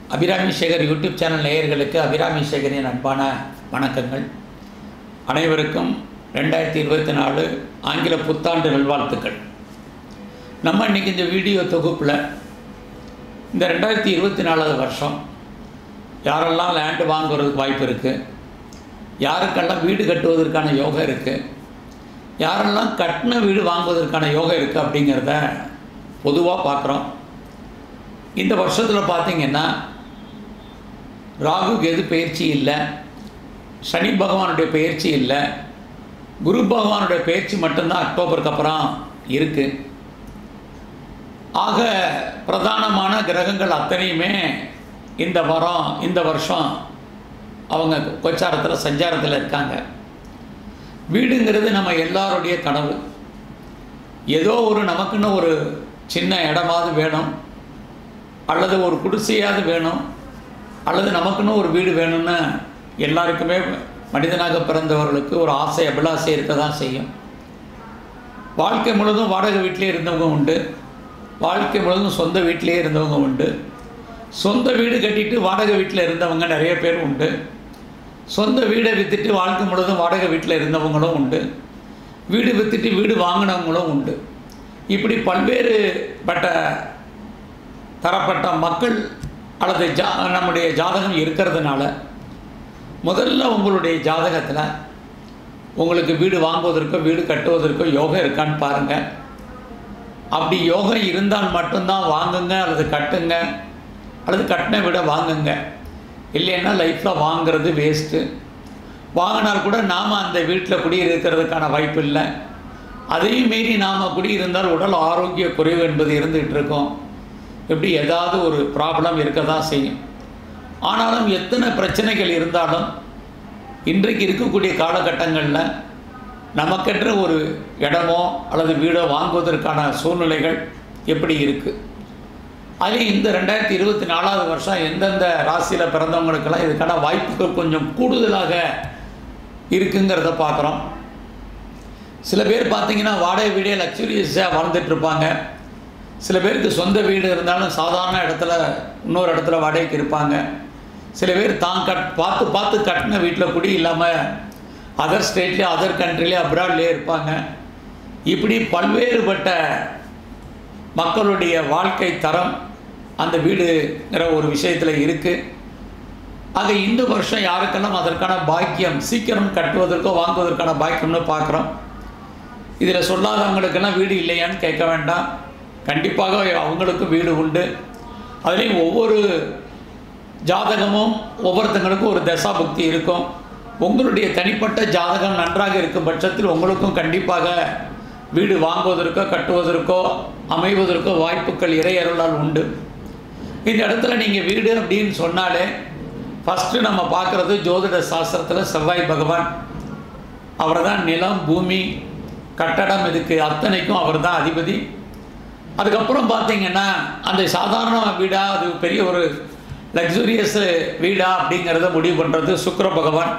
Abirami Sekar YouTube channel நேயர்களுக்கு அபிராமி சேகரின் அன்பான வணக்கங்கள் அனைவருக்கும் ரெண்டாயிரத்தி இருபத்தி நாலு ஆங்கில புத்தாண்டு நல்வாழ்த்துக்கள் நம்ம இன்றைக்கி இந்த வீடியோ தொகுப்பில் இந்த ரெண்டாயிரத்தி இருபத்தி நாலாவது வருஷம் யாரெல்லாம் லேண்டு வாங்குறதுக்கு வாய்ப்பு இருக்குது யாருக்கெல்லாம் வீடு கட்டுவதற்கான யோகம் இருக்குது யாரெல்லாம் கட்டின வீடு வாங்குவதற்கான யோகம் இருக்குது அப்படிங்கிறத பொதுவாக பார்க்குறோம் இந்த வருஷத்தில் பார்த்தீங்கன்னா ராகு கேது பயிற்சி இல்லை சனி பகவானுடைய பயிற்சி இல்லை குரு பகவானுடைய பயிற்சி மட்டும்தான் அக்டோபருக்கு அப்புறம் இருக்குது ஆக பிரதானமான கிரகங்கள் அத்தனையுமே இந்த வாரம் இந்த வருஷம் அவங்க கொச்சாரத்தில் சஞ்சாரத்தில் இருக்காங்க வீடுங்கிறது நம்ம எல்லாருடைய கனவு ஏதோ ஒரு நமக்குன்னு ஒரு சின்ன இடமாவது வேணும் அல்லது ஒரு குடிசையாவது வேணும் அல்லது நமக்குன்னு ஒரு வீடு வேணும்னு எல்லாருக்குமே மனிதனாக பிறந்தவர்களுக்கு ஒரு ஆசை அபிலாசை இருக்க தான் செய்யும் வாழ்க்கை முழுதும் வாடகை வீட்டிலே இருந்தவங்க உண்டு வாழ்க்கை முழுதும் சொந்த வீட்டிலே இருந்தவங்க உண்டு சொந்த வீடு கட்டிட்டு வாடகை வீட்டில் இருந்தவங்க நிறைய பேர் உண்டு சொந்த வீடை விற்றுட்டு வாழ்க்கை முழுதும் வாடகை வீட்டில் இருந்தவங்களும் உண்டு வீடு விற்றுட்டு வீடு வாங்கினவங்களும் உண்டு இப்படி பல்வேறு பட்ட தரப்பட்ட மக்கள் அல்லது ஜா நம்முடைய ஜாதகம் இருக்கிறதுனால முதல்ல உங்களுடைய ஜாதகத்தில் உங்களுக்கு வீடு வாங்குவதற்கோ வீடு கட்டுவதற்கோ யோகம் இருக்கான்னு பாருங்கள் அப்படி யோகம் இருந்தால் மட்டும்தான் வாங்குங்க அல்லது கட்டுங்க அல்லது கட்டின விட வாங்குங்க இல்லைன்னா லைஃப்பில் வாங்குறது வேஸ்ட்டு வாங்கினால் கூட நாம் அந்த வீட்டில் குடியிருக்கிறதுக்கான வாய்ப்பு இல்லை அதையும் மீறி நாம் குடியிருந்தால் உடல் ஆரோக்கிய குறைவு என்பது இருந்துகிட்டு இருக்கோம் எப்படி ஏதாவது ஒரு ப்ராப்ளம் இருக்க தான் செய்யும் ஆனாலும் எத்தனை பிரச்சனைகள் இருந்தாலும் இன்றைக்கு இருக்கக்கூடிய காலகட்டங்களில் நமக்கென்ற ஒரு இடமோ அல்லது வீடோ வாங்குவதற்கான சூழ்நிலைகள் எப்படி இருக்குது அதுலேயும் இந்த ரெண்டாயிரத்தி இருபத்தி நாலாவது வருஷம் எந்தெந்த ராசியில் பிறந்தவங்களுக்கெல்லாம் இதுக்கான வாய்ப்புகள் கொஞ்சம் கூடுதலாக இருக்குங்கிறத பார்க்குறோம் சில பேர் பார்த்தீங்கன்னா வாடகை வீடே லக்ஸுரியஸாக வாழ்ந்துட்டுருப்பாங்க சில பேருக்கு சொந்த வீடு இருந்தாலும் சாதாரண இடத்துல இன்னொரு இடத்துல வாடகைக்கு இருப்பாங்க சில பேர் தான் கட் பார்த்து பார்த்து கட்டின வீட்டில் குடி இல்லாமல் அதர் ஸ்டேட்லேயே அதர் கண்ட்ரிலே அப்ராட்லேயே இருப்பாங்க இப்படி பல்வேறுபட்ட மக்களுடைய வாழ்க்கை தரம் அந்த வீடுங்கிற ஒரு விஷயத்தில் இருக்குது ஆக இந்த வருஷம் யாருக்கெல்லாம் அதற்கான பாக்கியம் சீக்கிரம் கட்டுவதற்கோ வாங்குவதற்கான பாக்கியம்னு பார்க்குறோம் இதில் சொல்லாதவங்களுக்கெல்லாம் வீடு இல்லையான்னு கேட்க வேண்டாம் கண்டிப்பாக அவங்களுக்கும் வீடு உண்டு அதுலேயும் ஒவ்வொரு ஜாதகமும் ஒவ்வொருத்தங்களுக்கும் ஒரு தசாபுக்தி இருக்கும் உங்களுடைய தனிப்பட்ட ஜாதகம் நன்றாக இருக்கும் பட்சத்தில் உங்களுக்கும் கண்டிப்பாக வீடு வாங்குவதற்கோ கட்டுவதற்கோ அமைவதற்கோ வாய்ப்புகள் இறையருளால் உண்டு இந்த இடத்துல நீங்கள் வீடு அப்படின்னு சொன்னாலே ஃபஸ்ட்டு நம்ம பார்க்குறது ஜோதிட சாஸ்திரத்தில் செவ்வாய் பகவான் அவர் தான் நிலம் பூமி கட்டடம் இதுக்கு அத்தனைக்கும் அவர் தான் அதிபதி அதுக்கப்புறம் பார்த்தீங்கன்னா அந்த சாதாரண வீடா அது பெரிய ஒரு லக்ஸுரியஸ் வீடா அப்படிங்கிறத முடிவு பண்ணுறது சுக்கர பகவான்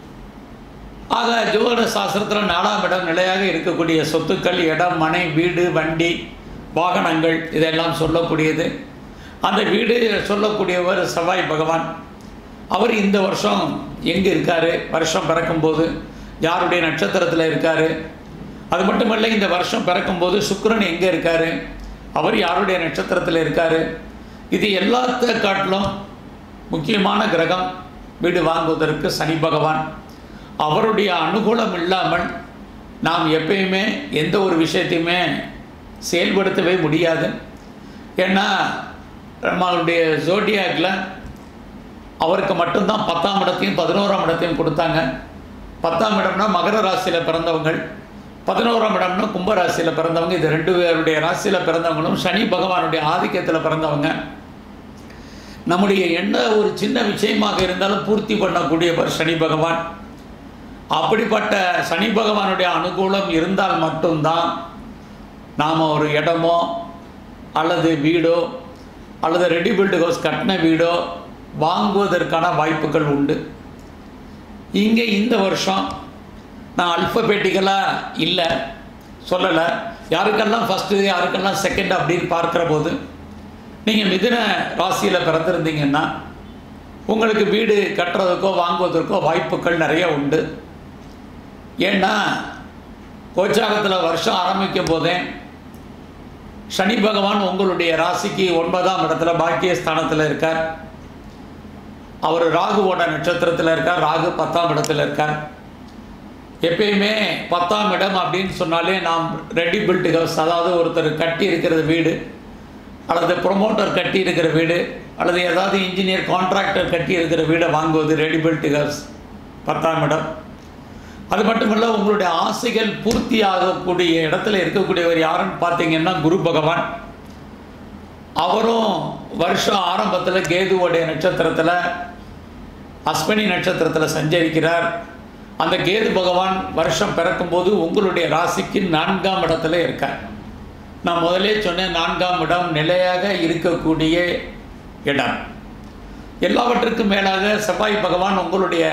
ஆக ஜோதிட சாஸ்திரத்தில் நாலாம் இடம் நிலையாக இருக்கக்கூடிய சொத்துக்கள் இடம் மனை வீடு வண்டி வாகனங்கள் இதெல்லாம் சொல்லக்கூடியது அந்த வீடு சொல்லக்கூடியவர் செவ்வாய் பகவான் அவர் இந்த வருஷம் எங்கே இருக்கார் வருஷம் பிறக்கும்போது யாருடைய நட்சத்திரத்தில் இருக்கார் அது மட்டுமல்ல இந்த வருஷம் பிறக்கும்போது சுக்கரன் எங்கே இருக்கார் அவர் யாருடைய நட்சத்திரத்தில் இருக்கார் இது எல்லாத்த காட்டிலும் முக்கியமான கிரகம் வீடு வாங்குவதற்கு சனி பகவான் அவருடைய அனுகூலம் இல்லாமல் நாம் எப்பயுமே எந்த ஒரு விஷயத்தையுமே செயல்படுத்தவே முடியாது ஏன்னா நம்மளுடைய ஜோடியாக்கில் அவருக்கு மட்டும்தான் பத்தாம் இடத்தையும் பதினோராம் இடத்தையும் கொடுத்தாங்க பத்தாம் இடம்னா மகர ராசியில் பிறந்தவங்கள் பதினோராம் இடம்னா கும்ப ராசியில் பிறந்தவங்க இது ரெண்டு பேருடைய ராசியில் பிறந்தவங்களும் சனி பகவானுடைய ஆதிக்கத்தில் பிறந்தவங்க நம்முடைய என்ன ஒரு சின்ன விஷயமாக இருந்தாலும் பூர்த்தி பண்ணக்கூடியவர் சனி பகவான் அப்படிப்பட்ட சனி பகவானுடைய அனுகூலம் இருந்தால் மட்டும்தான் நாம் ஒரு இடமோ அல்லது வீடோ அல்லது ரெடி பில்டு ஹவுஸ் கட்டின வீடோ வாங்குவதற்கான வாய்ப்புகள் உண்டு இங்கே இந்த வருஷம் நான் அல்பபேட்டிக்கலாக இல்லை சொல்லலை யாருக்கெல்லாம் ஃபஸ்ட்டு யாருக்கெல்லாம் செகண்ட் அப்படின்னு பார்க்குற போது நீங்கள் மிதுன ராசியில் பிறந்திருந்தீங்கன்னா உங்களுக்கு வீடு கட்டுறதுக்கோ வாங்குவதற்கோ வாய்ப்புகள் நிறைய உண்டு ஏன்னா கோச்சாரத்தில் வருஷம் ஆரம்பிக்கும் போதே சனி பகவான் உங்களுடைய ராசிக்கு ஒன்பதாம் இடத்துல பாக்கிய ஸ்தானத்தில் இருக்கார் அவர் ராகுவோட நட்சத்திரத்தில் இருக்கார் ராகு பத்தாம் இடத்துல இருக்கார் எப்பயுமே பத்தாம் இடம் அப்படின்னு சொன்னாலே நாம் ரெடி பில்ட் ஹவுஸ் அதாவது ஒருத்தர் கட்டி இருக்கிற வீடு அல்லது ப்ரொமோட்டர் கட்டி இருக்கிற வீடு அல்லது ஏதாவது இன்ஜினியர் கான்ட்ராக்டர் கட்டி இருக்கிற வீடை வாங்குவது ரெடி பில்ட் ஹவுஸ் பத்தாம் இடம் அது மட்டுமல்ல உங்களுடைய ஆசைகள் பூர்த்தி ஆகக்கூடிய இடத்துல இருக்கக்கூடியவர் யாருன்னு பார்த்தீங்கன்னா குரு பகவான் அவரும் வருஷம் ஆரம்பத்தில் கேதுவோடைய நட்சத்திரத்தில் அஸ்வினி நட்சத்திரத்தில் சஞ்சரிக்கிறார் அந்த கேது பகவான் வருஷம் பிறக்கும்போது உங்களுடைய ராசிக்கு நான்காம் இடத்துல இருக்கார் நான் முதலே சொன்னேன் நான்காம் இடம் நிலையாக இருக்கக்கூடிய இடம் எல்லாவற்றுக்கும் மேலாக செவ்வாய் பகவான் உங்களுடைய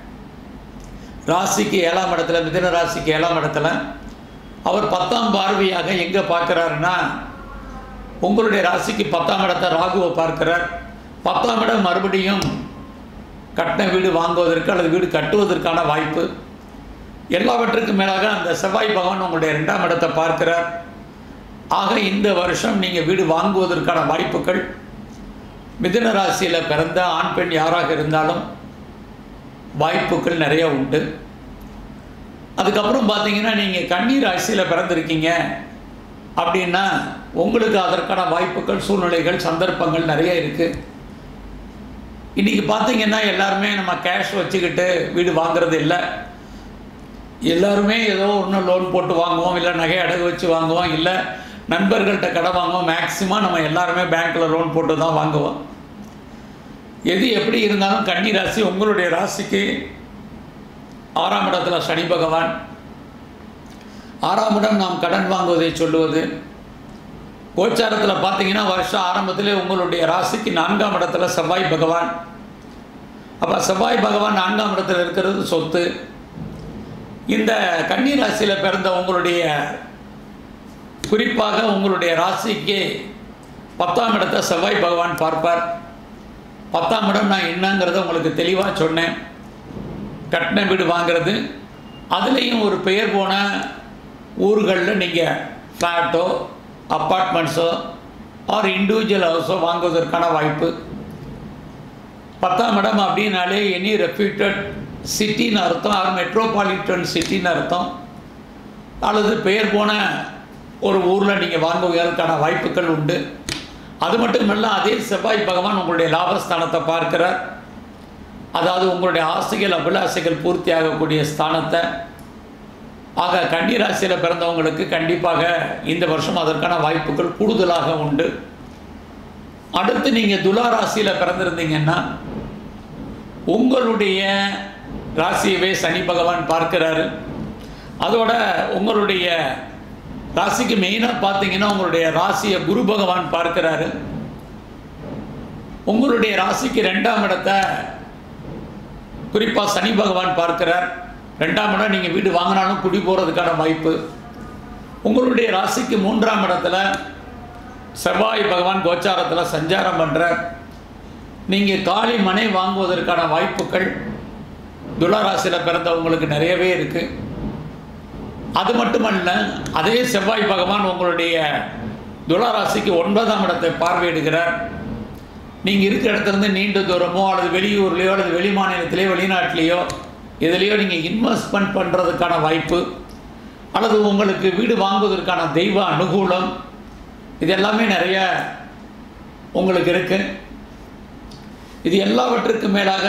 ராசிக்கு ஏழாம் இடத்துல மிதுன ராசிக்கு ஏழாம் இடத்துல அவர் பத்தாம் பார்வையாக எங்கே பார்க்குறாருன்னா உங்களுடைய ராசிக்கு பத்தாம் இடத்தை ராகுவை பார்க்கிறார் பத்தாம் இடம் மறுபடியும் கட்டின வீடு வாங்குவதற்கு அல்லது வீடு கட்டுவதற்கான வாய்ப்பு எல்லாவற்றுக்கும் மேலாக அந்த செவ்வாய் பகவான் உங்களுடைய ரெண்டாம் இடத்தை பார்க்கிறார் ஆக இந்த வருஷம் நீங்கள் வீடு வாங்குவதற்கான வாய்ப்புகள் மிதுன ராசியில் பிறந்த ஆண் பெண் யாராக இருந்தாலும் வாய்ப்புகள் நிறைய உண்டு அதுக்கப்புறம் பார்த்தீங்கன்னா நீங்கள் கன்னி ராசியில் பிறந்திருக்கீங்க அப்படின்னா உங்களுக்கு அதற்கான வாய்ப்புகள் சூழ்நிலைகள் சந்தர்ப்பங்கள் நிறைய இருக்குது இன்றைக்கி பார்த்தீங்கன்னா எல்லாருமே நம்ம கேஷ் வச்சுக்கிட்டு வீடு வாங்குறது இல்லை எல்லாருமே ஏதோ ஒன்று லோன் போட்டு வாங்குவோம் இல்லை நகை அடகு வச்சு வாங்குவோம் இல்லை நண்பர்கள்ட்ட கடை வாங்குவோம் மேக்சிமம் நம்ம எல்லாருமே பேங்க்கில் லோன் போட்டு தான் வாங்குவோம் எது எப்படி இருந்தாலும் கன்னி ராசி உங்களுடைய ராசிக்கு ஆறாம் இடத்துல சனி பகவான் ஆறாம் இடம் நாம் கடன் வாங்குவதை சொல்லுவது கோச்சாரத்தில் பார்த்தீங்கன்னா வருஷம் ஆரம்பத்திலே உங்களுடைய ராசிக்கு நான்காம் இடத்துல செவ்வாய் பகவான் அப்போ செவ்வாய் பகவான் நான்காம் இடத்துல இருக்கிறது சொத்து இந்த கன்னி ராசியில் பிறந்த உங்களுடைய குறிப்பாக உங்களுடைய ராசிக்கு பத்தாம் இடத்தை செவ்வாய் பகவான் பார்ப்பார் பத்தாம் இடம் நான் என்னங்கிறத உங்களுக்கு தெளிவாக சொன்னேன் கட்டின வீடு வாங்கிறது அதுலேயும் ஒரு பெயர் போன ஊர்களில் நீங்கள் ஃப்ளாட்டோ அப்பார்ட்மெண்ட்ஸோ ஆர் இண்டிவிஜுவல் ஹவுஸோ வாங்குவதற்கான வாய்ப்பு பத்தாம் இடம் அப்படின்னாலே எனி ரெப்யூட்டட் சிட்டின்னு அர்த்தம் ஆர் மெட்ரோபாலிட்டன் சிட்டின்னு அர்த்தம் அல்லது பெயர் போன ஒரு ஊரில் நீங்கள் வாங்குவதற்கான வாய்ப்புகள் உண்டு அது மட்டுமல்ல அதே செவ்வாய் பகவான் உங்களுடைய லாபஸ்தானத்தை பார்க்கிறார் அதாவது உங்களுடைய ஆசைகள் அபிலாசைகள் பூர்த்தி ஆகக்கூடிய ஸ்தானத்தை ஆக கன்னி ராசியில் பிறந்தவங்களுக்கு கண்டிப்பாக இந்த வருஷம் அதற்கான வாய்ப்புகள் கூடுதலாக உண்டு அடுத்து நீங்கள் துலா ராசியில் பிறந்திருந்தீங்கன்னா உங்களுடைய ராசியவே சனி பகவான் பார்க்கிறாரு அதோட உங்களுடைய ராசிக்கு மெயினாக பார்த்தீங்கன்னா உங்களுடைய ராசியை குரு பகவான் பார்க்கிறாரு உங்களுடைய ராசிக்கு ரெண்டாம் இடத்தை குறிப்பாக சனி பகவான் பார்க்கிறார் ரெண்டாம் இடம் நீங்கள் வீடு வாங்கினாலும் குடி போகிறதுக்கான வாய்ப்பு உங்களுடைய ராசிக்கு மூன்றாம் இடத்துல செவ்வாய் பகவான் கோச்சாரத்தில் சஞ்சாரம் பண்ணுறார் நீங்கள் காலி மனை வாங்குவதற்கான வாய்ப்புகள் துளாராசியில் பிறந்தவங்களுக்கு நிறையவே இருக்குது அது மட்டுமல்ல அதே செவ்வாய் பகவான் உங்களுடைய துளாராசிக்கு ஒன்பதாம் இடத்தை பார்வையிடுகிறார் நீங்கள் இருக்கிற இடத்துலேருந்து நீண்ட தூரமோ அல்லது வெளியூர்லேயோ அல்லது வெளி மாநிலத்திலேயோ வெளிநாட்டிலேயோ எதுலேயோ நீங்கள் இன்வெஸ்ட்மெண்ட் பண்ணுறதுக்கான வாய்ப்பு அல்லது உங்களுக்கு வீடு வாங்குவதற்கான தெய்வ அனுகூலம் இது எல்லாமே நிறைய உங்களுக்கு இருக்குது இது எல்லாவற்றுக்கும் மேலாக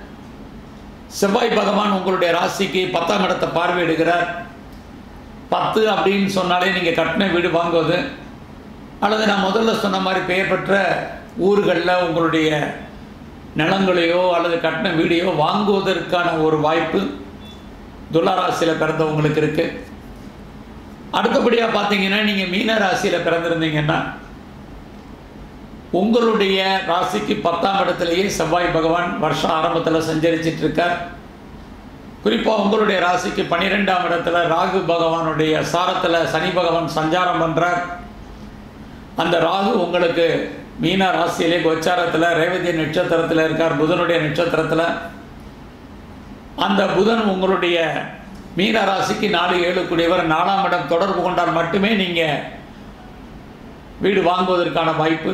செவ்வாய் பகவான் உங்களுடைய ராசிக்கு பத்தாம் இடத்தை பார்வையிடுகிறார் பத்து அப்படின்னு சொன்னாலே நீங்கள் கட்டின வீடு வாங்குவது அல்லது நான் முதல்ல சொன்ன மாதிரி பெயர் பெற்ற ஊர்களில் உங்களுடைய நிலங்களையோ அல்லது கட்டின வீடையோ வாங்குவதற்கான ஒரு வாய்ப்பு துளாராசியில் பிறந்தவங்களுக்கு இருக்குது அடுத்தபடியாக பார்த்தீங்கன்னா நீங்கள் மீன ராசியில் பிறந்திருந்தீங்கன்னா உங்களுடைய ராசிக்கு பத்தாம் இடத்துலையே செவ்வாய் பகவான் வருஷம் ஆரம்பத்தில் சஞ்சரிச்சிட்டு இருக்கார் குறிப்பாக உங்களுடைய ராசிக்கு பன்னிரெண்டாம் இடத்துல ராகு பகவானுடைய சாரத்தில் சனி பகவான் சஞ்சாரம் பண்ணுறார் அந்த ராகு உங்களுக்கு மீன ராசியிலே கோச்சாரத்தில் ரேவதி நட்சத்திரத்தில் இருக்கார் புதனுடைய நட்சத்திரத்தில் அந்த புதன் உங்களுடைய மீன ராசிக்கு நாலு ஏழு கூடியவர் நாலாம் இடம் தொடர்பு கொண்டால் மட்டுமே நீங்கள் வீடு வாங்குவதற்கான வாய்ப்பு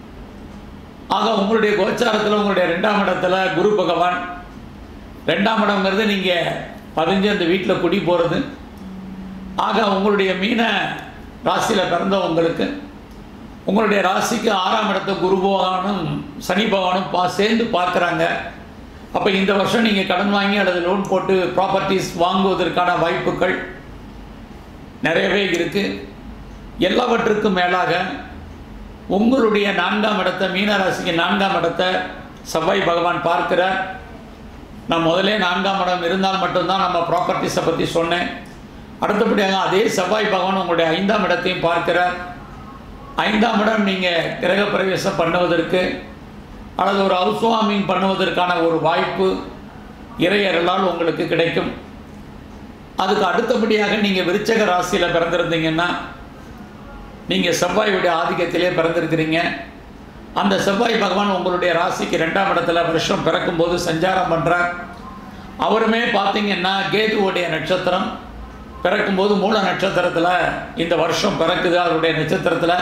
ஆக உங்களுடைய கோச்சாரத்தில் உங்களுடைய ரெண்டாம் இடத்துல குரு பகவான் ரெண்டாம் இடம்ங்கிறது நீங்கள் பதிஞ்சு அந்த வீட்டில் குடி போகிறது ஆக உங்களுடைய மீன ராசியில் பிறந்தவங்களுக்கு உங்களுடைய ராசிக்கு ஆறாம் இடத்த குரு பகவானும் சனி பகவானும் பா சேர்ந்து பார்க்குறாங்க அப்போ இந்த வருஷம் நீங்கள் கடன் வாங்கி அல்லது லோன் போட்டு ப்ராப்பர்ட்டிஸ் வாங்குவதற்கான வாய்ப்புகள் நிறையவே இருக்குது எல்லாவற்றுக்கும் மேலாக உங்களுடைய நான்காம் இடத்தை மீனராசிக்கு நான்காம் இடத்தை செவ்வாய் பகவான் பார்க்கிறார் நான் முதலே நான்காம் இடம் இருந்தால் மட்டும்தான் நம்ம ப்ராப்பர்ட்டிஸை பற்றி சொன்னேன் அடுத்தபடியாக அதே செவ்வாய் பகவான் உங்களுடைய ஐந்தாம் இடத்தையும் பார்க்கிறார் ஐந்தாம் இடம் நீங்கள் கிரக பிரவேசம் பண்ணுவதற்கு அல்லது ஒரு ஹவுஸ் வார்மிங் பண்ணுவதற்கான ஒரு வாய்ப்பு இறையறலால் உங்களுக்கு கிடைக்கும் அதுக்கு அடுத்தபடியாக நீங்கள் விருச்சக ராசியில் பிறந்திருந்தீங்கன்னா நீங்கள் செவ்வாயுடைய ஆதிக்கத்திலே பிறந்திருக்கிறீங்க அந்த செவ்வாய் பகவான் உங்களுடைய ராசிக்கு ரெண்டாம் இடத்துல வருஷம் பிறக்கும்போது சஞ்சாரம் பண்ணுறார் அவருமே பார்த்தீங்கன்னா கேதுவுடைய நட்சத்திரம் பிறக்கும்போது மூல நட்சத்திரத்தில் இந்த வருஷம் பிறக்குது அவருடைய நட்சத்திரத்தில்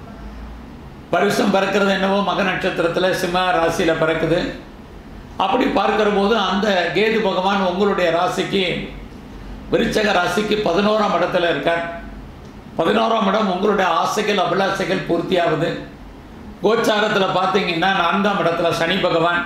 வருஷம் பிறக்கிறது என்னவோ மக நட்சத்திரத்தில் சிம்ம ராசியில் பிறக்குது அப்படி பார்க்கிற போது அந்த கேது பகவான் உங்களுடைய ராசிக்கு விருச்சக ராசிக்கு பதினோராம் இடத்துல இருக்கார் பதினோராம் இடம் உங்களுடைய ஆசைகள் அபிலாசைகள் பூர்த்தியாகுது கோச்சாரத்தில் பார்த்தீங்கன்னா நான்காம் இடத்துல சனி பகவான்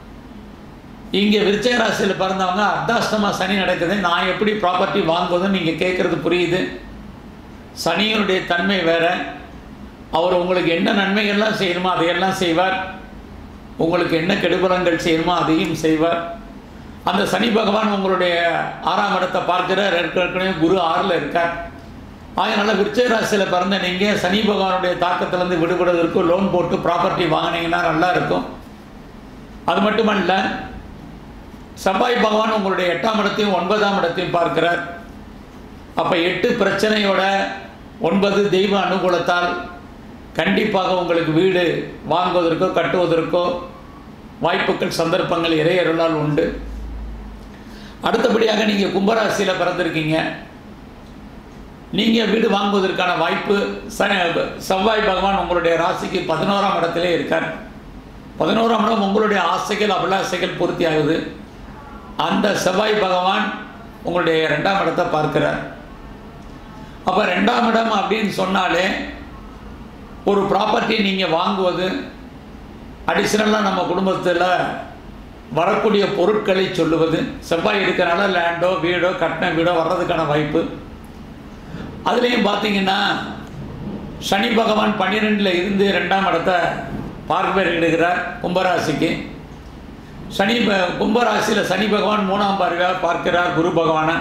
இங்கே விருச்சக ராசியில் பிறந்தவங்க அர்த்தாஷ்டமாக சனி நடக்குது நான் எப்படி ப்ராப்பர்ட்டி வாங்குவதுன்னு நீங்கள் கேட்குறது புரியுது சனியினுடைய தன்மை வேற அவர் உங்களுக்கு என்ன நன்மைகள்லாம் செய்யணுமோ அதையெல்லாம் செய்வார் உங்களுக்கு என்ன கெடுபலங்கள் செய்யணுமோ அதையும் செய்வார் அந்த சனி பகவான் உங்களுடைய ஆறாம் இடத்தை பார்க்கிறார் ஏற்கனவே குரு ஆறில் இருக்கார் அதனால் விருச்சக ராசியில் பிறந்த நீங்கள் சனி பகவானுடைய தாக்கத்திலேருந்து விடுபடுவதற்கு லோன் போட்டு ப்ராப்பர்ட்டி வாங்கினீங்கன்னா நல்லா இருக்கும் அது மட்டுமல்ல செவ்வாய் பகவான் உங்களுடைய எட்டாம் இடத்தையும் ஒன்பதாம் இடத்தையும் பார்க்கிறார் அப்போ எட்டு பிரச்சனையோட ஒன்பது தெய்வ அனுகூலத்தால் கண்டிப்பாக உங்களுக்கு வீடு வாங்குவதற்கோ கட்டுவதற்கோ வாய்ப்புகள் சந்தர்ப்பங்கள் இறையருளால் உண்டு அடுத்தபடியாக நீங்கள் கும்பராசியில் பிறந்திருக்கீங்க நீங்கள் வீடு வாங்குவதற்கான வாய்ப்பு ச செவ்வாய் பகவான் உங்களுடைய ராசிக்கு பதினோராம் இடத்திலே இருக்கார் பதினோராம் இடம் உங்களுடைய ஆசைகள் அபிலாசைகள் பூர்த்தி ஆகுது அந்த செவ்வாய் பகவான் உங்களுடைய ரெண்டாம் இடத்தை பார்க்கிறார் அப்போ ரெண்டாம் இடம் அப்படின்னு சொன்னாலே ஒரு ப்ராப்பர்ட்டி நீங்கள் வாங்குவது அடிஷ்னலாக நம்ம குடும்பத்தில் வரக்கூடிய பொருட்களை சொல்லுவது செவ்வாய் இருக்கிறனால லேண்டோ வீடோ கட்டின வீடோ வர்றதுக்கான வாய்ப்பு அதுலேயும் பார்த்தீங்கன்னா சனி பகவான் பன்னிரெண்டில் இருந்து ரெண்டாம் இடத்தை பார்வையிடுகிறார் கும்பராசிக்கு சனி ப கும்பராசியில் சனி பகவான் மூணாம் பார்வையாக பார்க்கிறார் குரு பகவானை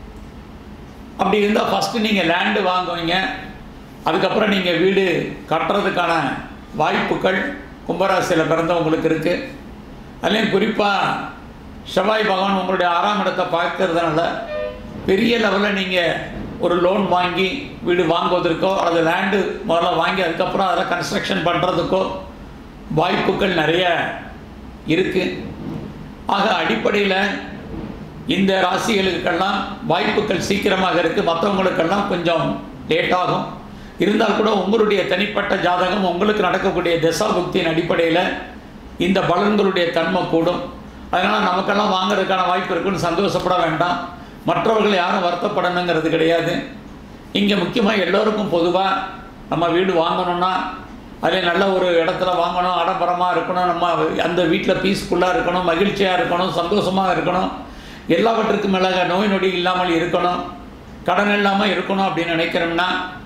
அப்படி இருந்தால் ஃபஸ்ட்டு நீங்கள் லேண்டு வாங்குவீங்க அதுக்கப்புறம் நீங்கள் வீடு கட்டுறதுக்கான வாய்ப்புகள் கும்பராசியில் பிறந்தவங்களுக்கு இருக்குது அதுலேயும் குறிப்பாக செவ்வாய் பகவான் உங்களுடைய ஆறாம் இடத்தை பார்க்கறதுனால பெரிய லெவலில் நீங்கள் ஒரு லோன் வாங்கி வீடு வாங்குவதற்கோ அல்லது லேண்டு முதல்ல வாங்கி அதுக்கப்புறம் அதில் கன்ஸ்ட்ரக்ஷன் பண்ணுறதுக்கோ வாய்ப்புகள் நிறைய இருக்குது ஆக அடிப்படையில் இந்த ராசிகளுக்கெல்லாம் வாய்ப்புகள் சீக்கிரமாக இருக்குது மற்றவங்களுக்கெல்லாம் கொஞ்சம் லேட் ஆகும் இருந்தால் கூட உங்களுடைய தனிப்பட்ட ஜாதகம் உங்களுக்கு நடக்கக்கூடிய தசாபுக்தியின் அடிப்படையில் இந்த பலன்களுடைய தன்மை கூடும் அதனால் நமக்கெல்லாம் வாங்குறதுக்கான வாய்ப்பு இருக்குன்னு சந்தோஷப்பட வேண்டாம் மற்றவர்கள் யாரும் வருத்தப்படணுங்கிறது கிடையாது இங்கே முக்கியமாக எல்லோருக்கும் பொதுவாக நம்ம வீடு வாங்கணும்னா அதில் நல்ல ஒரு இடத்துல வாங்கணும் ஆடம்பரமாக இருக்கணும் நம்ம அந்த வீட்டில் பீஸ்ஃபுல்லாக இருக்கணும் மகிழ்ச்சியாக இருக்கணும் சந்தோஷமாக இருக்கணும் எல்லாவற்றுக்கும் மேலாக நோய் நொடி இல்லாமல் இருக்கணும் கடன் இல்லாமல் இருக்கணும் அப்படின்னு நினைக்கிறோம்னா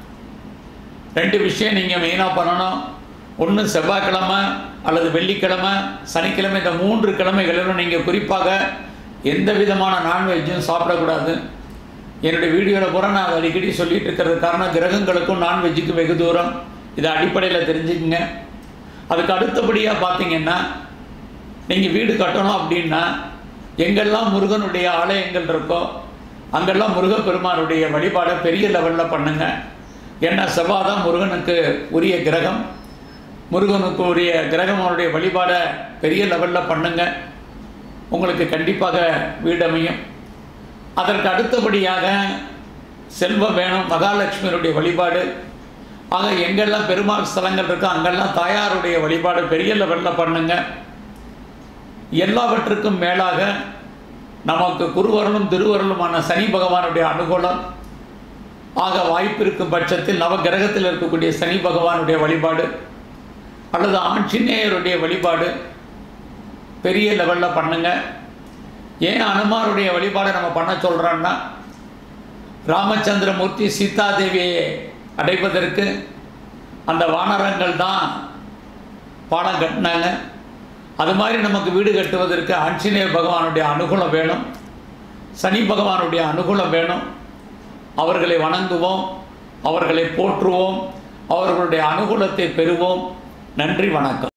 ரெண்டு விஷயம் நீங்கள் மெயினாக பண்ணணும் ஒன்று செவ்வாய்க்கிழமை அல்லது வெள்ளிக்கிழமை சனிக்கிழமை இந்த மூன்று கிழமைகளிலும் நீங்கள் குறிப்பாக எந்த விதமான நான்வெஜ்ஜும் சாப்பிடக்கூடாது என்னுடைய வீடியோவில் பூரா நான் அதை அடிக்கடி சொல்லிட்டு இருக்கிறது காரணம் கிரகங்களுக்கும் நான்வெஜ்ஜுக்கும் வெகு தூரம் இதை அடிப்படையில் தெரிஞ்சுக்குங்க அதுக்கு அடுத்தபடியாக பார்த்தீங்கன்னா நீங்கள் வீடு கட்டணும் அப்படின்னா எங்கெல்லாம் முருகனுடைய ஆலயங்கள் இருக்கோ அங்கெல்லாம் முருகப்பெருமானுடைய வழிபாடை பெரிய லெவலில் பண்ணுங்க ஏன்னா செவ்வாய் தான் முருகனுக்கு உரிய கிரகம் முருகனுக்கு உரிய கிரகமனுடைய வழிபாடை பெரிய லெவலில் பண்ணுங்க உங்களுக்கு கண்டிப்பாக வீடு அமையும் அதற்கு அடுத்தபடியாக செல்வம் வேணும் மகாலட்சுமியுடைய வழிபாடு ஆக எங்கெல்லாம் பெருமாள் ஸ்தலங்கள் இருக்கோ அங்கெல்லாம் தாயாருடைய வழிபாடு பெரிய லெவலில் பண்ணுங்க எல்லாவற்றுக்கும் மேலாக நமக்கு குருவருளும் திருவருளுமான சனி பகவானுடைய அனுகூலம் ஆக வாய்ப்பு இருக்கும் பட்சத்தில் நவ கிரகத்தில் இருக்கக்கூடிய சனி பகவானுடைய வழிபாடு அல்லது ஆஞ்சநேயருடைய வழிபாடு பெரிய லெவலில் பண்ணுங்க ஏன் அனுமாருடைய வழிபாடை நம்ம பண்ண சொல்கிறோன்னா ராமச்சந்திரமூர்த்தி சீதாதேவியை அடைப்பதற்கு அந்த வானரங்கள் தான் பாடம் கட்டினாங்க அது மாதிரி நமக்கு வீடு கட்டுவதற்கு ஆஞ்சநேயர் பகவானுடைய அனுகூலம் வேணும் சனி பகவானுடைய அனுகூலம் வேணும் அவர்களை வணங்குவோம் அவர்களை போற்றுவோம் அவர்களுடைய அனுகூலத்தை பெறுவோம் நன்றி வணக்கம்